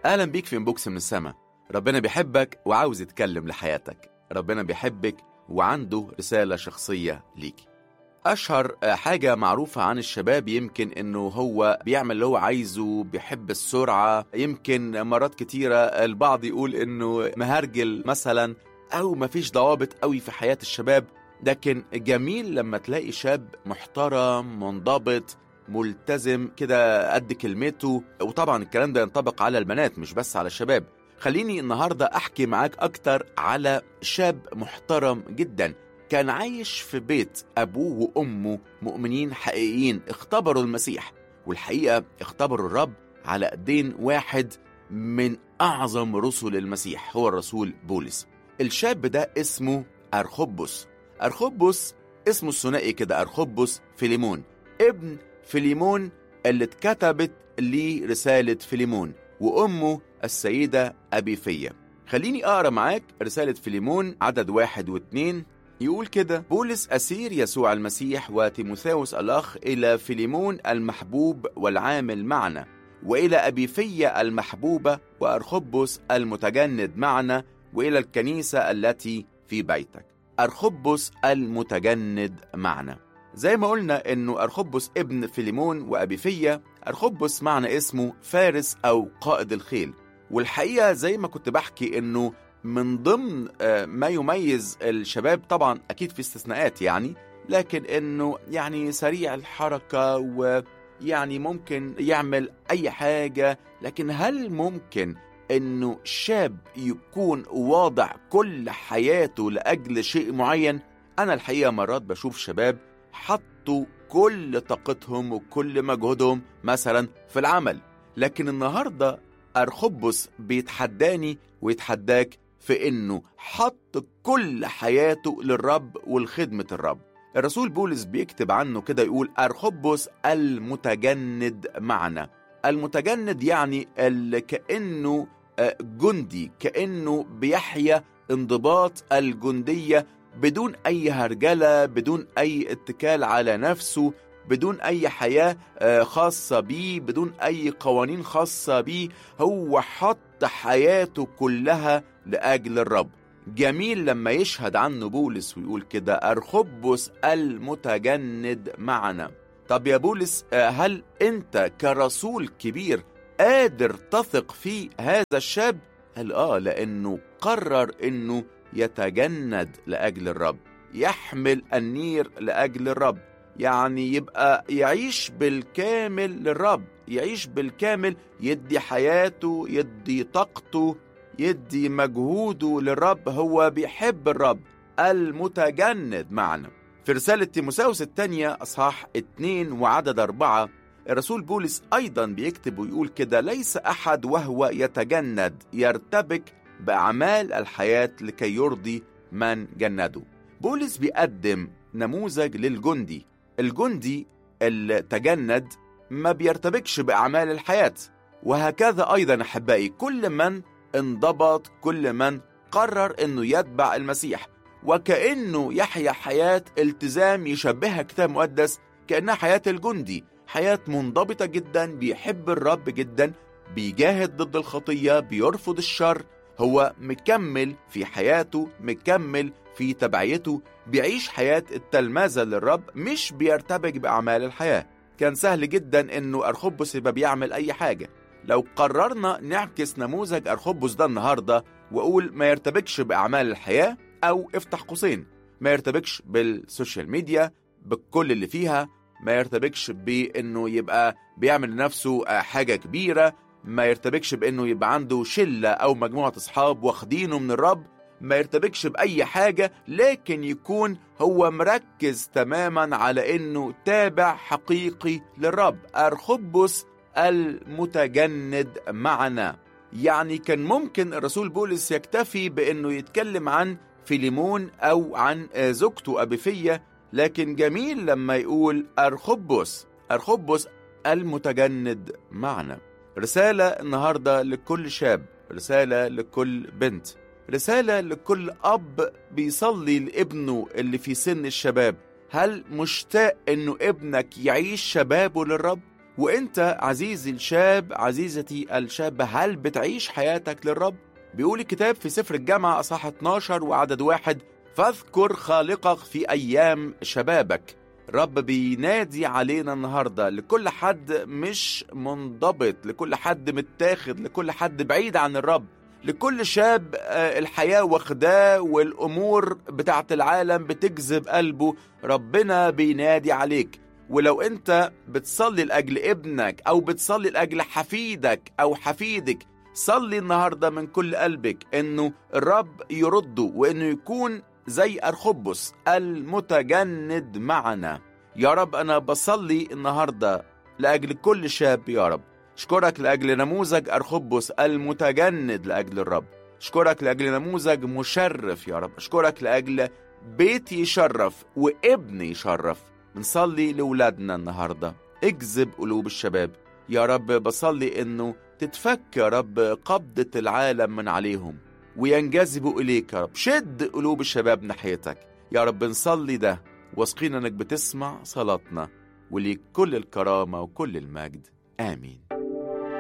أهلا بيك في انبوكس من السما ربنا بيحبك وعاوز يتكلم لحياتك ربنا بيحبك وعنده رسالة شخصية ليك أشهر حاجة معروفة عن الشباب يمكن إنه هو بيعمل اللي هو عايزه بيحب السرعة يمكن مرات كتيرة البعض يقول إنه مهرجل مثلا أو مفيش ضوابط قوي في حياة الشباب لكن جميل لما تلاقي شاب محترم منضبط ملتزم كده قد كلمته وطبعا الكلام ده ينطبق على البنات مش بس على الشباب خليني النهاردة أحكي معاك أكتر على شاب محترم جدا كان عايش في بيت أبوه وأمه مؤمنين حقيقيين اختبروا المسيح والحقيقة اختبروا الرب على أيدين واحد من أعظم رسل المسيح هو الرسول بولس الشاب ده اسمه أرخبس أرخبس اسمه الثنائي كده أرخبس فيليمون ابن فيليمون اللي اتكتبت ليه رسالة فيليمون وأمه السيدة أبيفية خليني أقرأ معاك رسالة فيليمون عدد واحد واثنين يقول كده بولس أسير يسوع المسيح وتيموثاوس الأخ إلى فيليمون المحبوب والعامل معنا وإلى أبيفية المحبوبة وأرخبس المتجند معنا وإلى الكنيسة التي في بيتك أرخبس المتجند معنا زي ما قلنا انه ارخبس ابن فيليمون وابيفية ارخبس معنى اسمه فارس او قائد الخيل والحقيقة زي ما كنت بحكي انه من ضمن ما يميز الشباب طبعا اكيد في استثناءات يعني لكن انه يعني سريع الحركة ويعني ممكن يعمل اي حاجة لكن هل ممكن انه شاب يكون واضع كل حياته لاجل شيء معين انا الحقيقة مرات بشوف شباب حطوا كل طاقتهم وكل مجهودهم مثلا في العمل لكن النهاردة أرخبس بيتحداني ويتحداك في إنه حط كل حياته للرب والخدمة الرب الرسول بولس بيكتب عنه كده يقول أرخبس المتجند معنا المتجند يعني اللي كأنه جندي كأنه بيحيا انضباط الجندية بدون أي هرجلة بدون أي اتكال على نفسه بدون أي حياة خاصة بيه بدون أي قوانين خاصة بيه هو حط حياته كلها لأجل الرب جميل لما يشهد عنه بولس ويقول كده أرخبس المتجند معنا طب يا بولس هل أنت كرسول كبير قادر تثق في هذا الشاب؟ قال آه لأنه قرر أنه يتجند لأجل الرب يحمل النير لأجل الرب يعني يبقى يعيش بالكامل للرب يعيش بالكامل يدي حياته يدي طاقته يدي مجهوده للرب هو بيحب الرب المتجند معنا في رسالة تيموساوس الثانية أصحاح 2 وعدد أربعة الرسول بولس أيضا بيكتب ويقول كده ليس أحد وهو يتجند يرتبك بأعمال الحياة لكي يرضي من جنده بولس بيقدم نموذج للجندي الجندي اللي تجند ما بيرتبكش بأعمال الحياة وهكذا أيضا أحبائي كل من انضبط كل من قرر أنه يتبع المسيح وكأنه يحيا حياة التزام يشبهها كتاب مقدس كأنها حياة الجندي حياة منضبطة جدا بيحب الرب جدا بيجاهد ضد الخطية بيرفض الشر هو مكمل في حياته مكمل في تبعيته بيعيش حياة التلمذة للرب مش بيرتبك بأعمال الحياة كان سهل جدا انه أرخبس يبقى بيعمل أي حاجة لو قررنا نعكس نموذج أرخبس ده النهاردة وأقول ما يرتبكش بأعمال الحياة أو افتح قوسين ما يرتبكش بالسوشيال ميديا بكل اللي فيها ما يرتبكش بانه يبقى بيعمل لنفسه حاجه كبيره ما يرتبكش بانه يبقى عنده شله او مجموعه اصحاب واخدينه من الرب ما يرتبكش باي حاجه لكن يكون هو مركز تماما على انه تابع حقيقي للرب ارخبس المتجند معنا يعني كان ممكن الرسول بولس يكتفي بانه يتكلم عن فيليمون او عن زوجته ابيفيه لكن جميل لما يقول أرخبس أرخبس المتجند معنا رسالة النهاردة لكل شاب رسالة لكل بنت رسالة لكل أب بيصلي لابنه اللي في سن الشباب هل مشتاق انه ابنك يعيش شبابه للرب وانت عزيزي الشاب عزيزتي الشابة هل بتعيش حياتك للرب؟ بيقول الكتاب في سفر الجامعة أصحاح 12 وعدد واحد فاذكر خالقك في أيام شبابك رب بينادي علينا النهاردة لكل حد مش منضبط لكل حد متاخد لكل حد بعيد عن الرب لكل شاب الحياة واخداه والأمور بتاعت العالم بتجذب قلبه ربنا بينادي عليك ولو انت بتصلي لأجل ابنك أو بتصلي لأجل حفيدك أو حفيدك صلي النهاردة من كل قلبك انه الرب يرده وانه يكون زي أرخبس المتجند معنا يا رب أنا بصلي النهاردة لأجل كل شاب يا رب أشكرك لأجل نموذج أرخبس المتجند لأجل الرب أشكرك لأجل نموذج مشرف يا رب أشكرك لأجل بيت يشرف وابن يشرف بنصلي لولادنا النهاردة اجذب قلوب الشباب يا رب بصلي انه تتفك يا رب قبضة العالم من عليهم وينجذبوا إليك يا رب شد قلوب الشباب ناحيتك يا رب نصلي ده واثقين انك بتسمع صلاتنا وليك كل الكرامة وكل المجد آمين